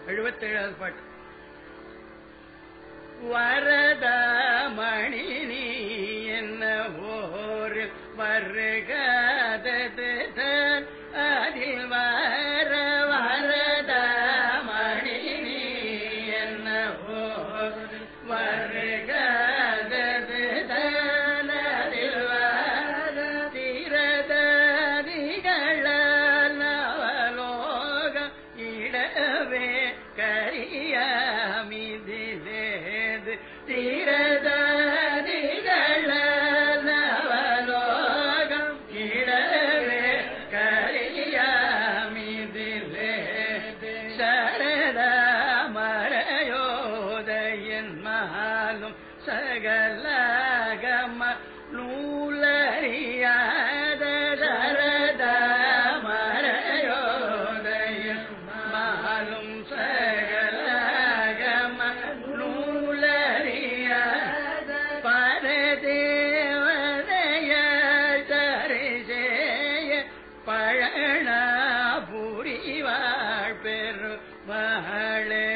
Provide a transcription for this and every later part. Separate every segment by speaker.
Speaker 1: எழுபத்தேழாவது பாட்டு வரதமணி நீ என்ன ஓர் வருகதது தன் அதில் வர வரதமணி நீ என்ன ஓர் வருகதது தன் அதில் வர திரததிகள நவலோகம் இடவே கரியாமிதிலேது திரததிகள நவலோகம் இடவே கரியாமிதிலேது சரத மறையோதையன் மாலும் சகலகம நூலறியாத சரத மறையோதையன் மாலும் சகலகம நூலறியாத பரதேவதைய சரிசேய பழனா புரிவாழ் பெரு மகளே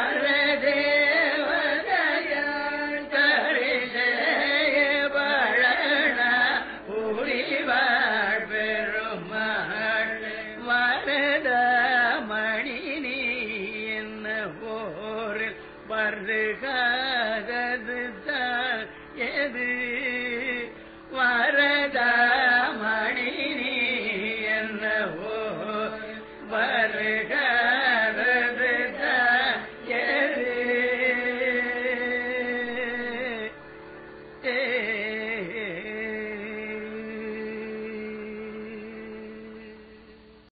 Speaker 1: பரதேவதையாள் சரிசேய பழனா புரிவாழ் பெருமகள் வரத மணி நீ என்ன போரில் வருகா